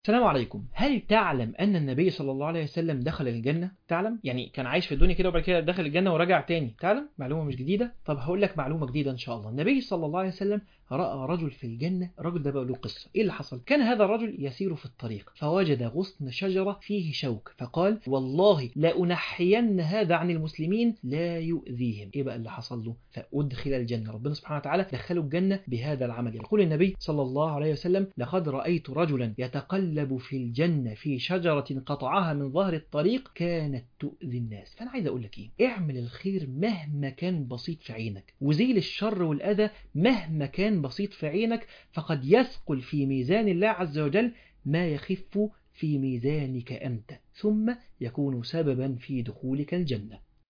السلام عليكم هل تعلم أن النبي صلى الله عليه وسلم دخل الجنة؟ تعلم؟ يعني كان عايش في الدنيا كده وبعد كده دخل الجنة ورجع تاني تعلم؟ معلومة مش جديدة؟ طب هقول لك معلومة جديدة إن شاء الله النبي صلى الله عليه وسلم رأى رجل في الجنة الرجل ده بقى له قصة إيه اللي حصل؟ كان هذا الرجل يسير في الطريق فوجد غصن شجرة فيه شوك فقال والله لا أنحين هذا عن المسلمين لا يؤذيهم إيه بقى اللي حصل له؟ فأدخل الجنة ربنا سبحانه وتعالى دخله الجنة بهذا العمل يقول النبي صلى الله عليه وسلم لقد رأيت رجلا يتقلب في الجنة في شجرة قطعها من ظهر الطريق كانت تؤذي الناس فأنا عايز أقول لك إيه اعمل الخير مهما كان بسيط في عينك وزيل الشر والأذى مهما كان بسيط في عينك فقد يثقل في ميزان الله عز وجل ما يخف في ميزانك أنت ثم يكون سببا في دخولك الجنة